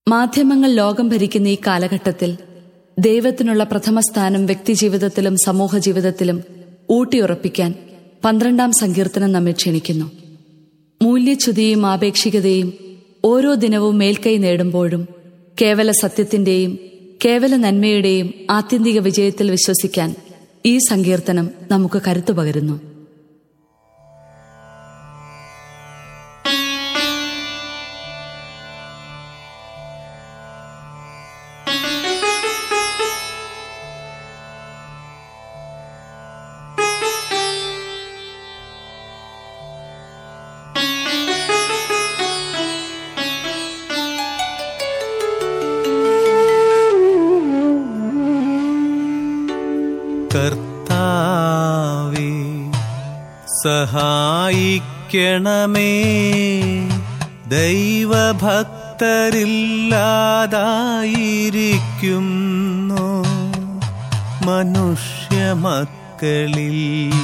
മാധ്യമങ്ങൾ ലോകം ഭരിക്കുന്ന ഈ കാലഘട്ടത്തിൽ ദൈവത്തിനുള്ള പ്രഥമ സ്ഥാനം വ്യക്തിജീവിതത്തിലും സമൂഹ ജീവിതത്തിലും ഊട്ടിയുറപ്പിക്കാൻ പന്ത്രണ്ടാം സങ്കീർത്തനം നമ്മെ ക്ഷണിക്കുന്നു മൂല്യച്യുതിയും ആപേക്ഷികതയും ഓരോ ദിനവും മേൽക്കൈ നേടുമ്പോഴും കേവല സത്യത്തിന്റെയും കേവല നന്മയുടെയും ആത്യന്തിക വിജയത്തിൽ വിശ്വസിക്കാൻ ഈ സങ്കീർത്തനം നമുക്ക് കരുത്തു പകരുന്നു കർത്താവേ സഹായിക്കണമേ ദൈവഭക്തരില്ലാതായിരിക്കുന്നു മനുഷ്യമക്കളിൽ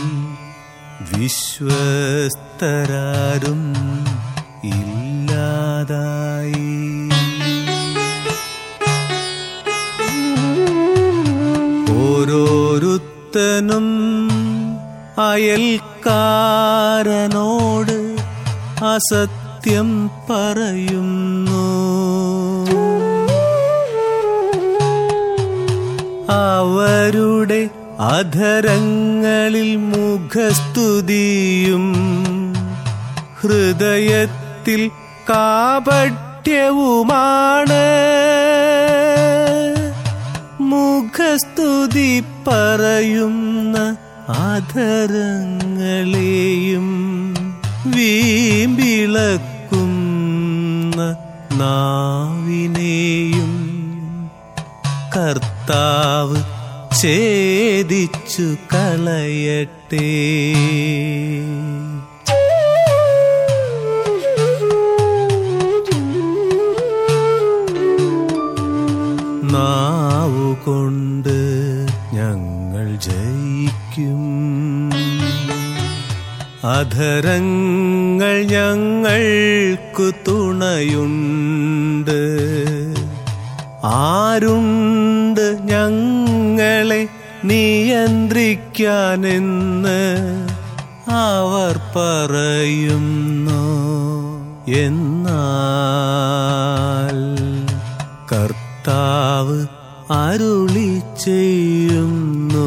വിശ്വസ്തരാരും ഇല്ലാതായി ഓരോരുത്തനും അയൽക്കാരനോട് അസത്യം പറയുന്നു അവരുടെ അധരങ്ങളിൽ മുഖസ്തുതിയും ഹൃദയത്തിൽ കാപട്യവുമാണ് മുഖസ്തുതി പറയുന്ന ആധരങ്ങളെയും വീമ്പിളക്കുന്ന നാവിനെയും കർത്താവ് ഛേദിച്ചു കളയട്ടെ നാവുകൊണ്ട് ഞങ്ങൾ ജയിക്കും അധരങ്ങൾ ഞങ്ങൾക്കു തുണയുണ്ട് ആരുണ്ട് ഞങ്ങളെ നിയന്ത്രിക്കാനെന്ന് അവർ പറയുന്നു എന്നാൽ കർത്താവ് അരുളി ചെയ്യുന്നു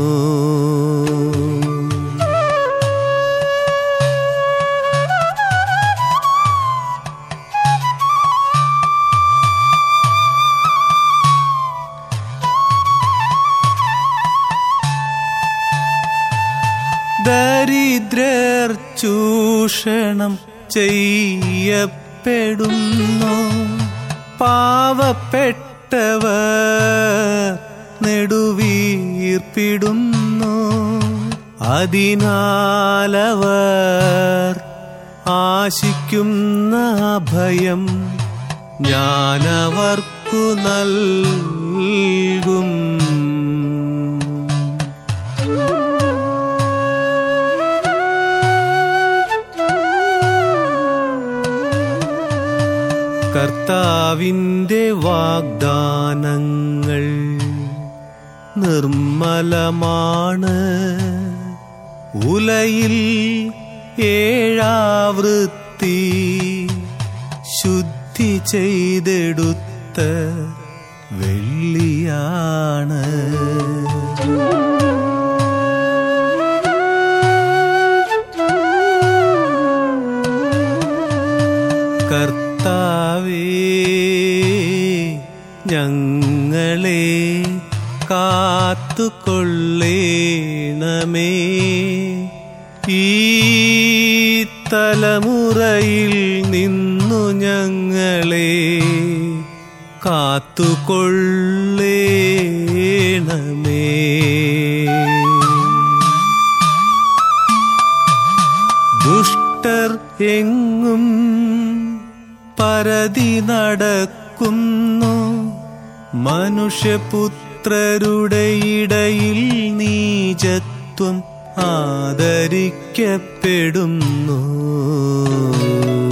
ദരിദ്രർ ചൂഷണം ചെയ്യപ്പെടുന്നു പാവപ്പെട്ടവർ നെടുവീർപ്പിടുന്നു അതിനാലവർ ആശിക്കുന്ന ഭയം ഞാനവർക്കു നൽകും കർത്താവിൻ്റെ വാഗ്ദാനങ്ങൾ നിർമ്മലമാണ് ഉലയിൽ ഏഴാവൃത്തി ശുദ്ധി ചെയ്തെടുത്ത വെള്ളിയാണ് കർത്താവേ ഞങ്ങളെ കാത്തുകൊള്ളേണമേ ഈ തലമുറയിൽ നിന്നു ഞങ്ങളെ കാത്തുകൊള്ളേണമേ ദുഷ്ടർ എങ്ങും പരതി നടക്കുന്നു മനുഷ്യപുത്രരുടെ ഇടയിൽ നീചത്വം ആദരിക്കപ്പെടുന്നു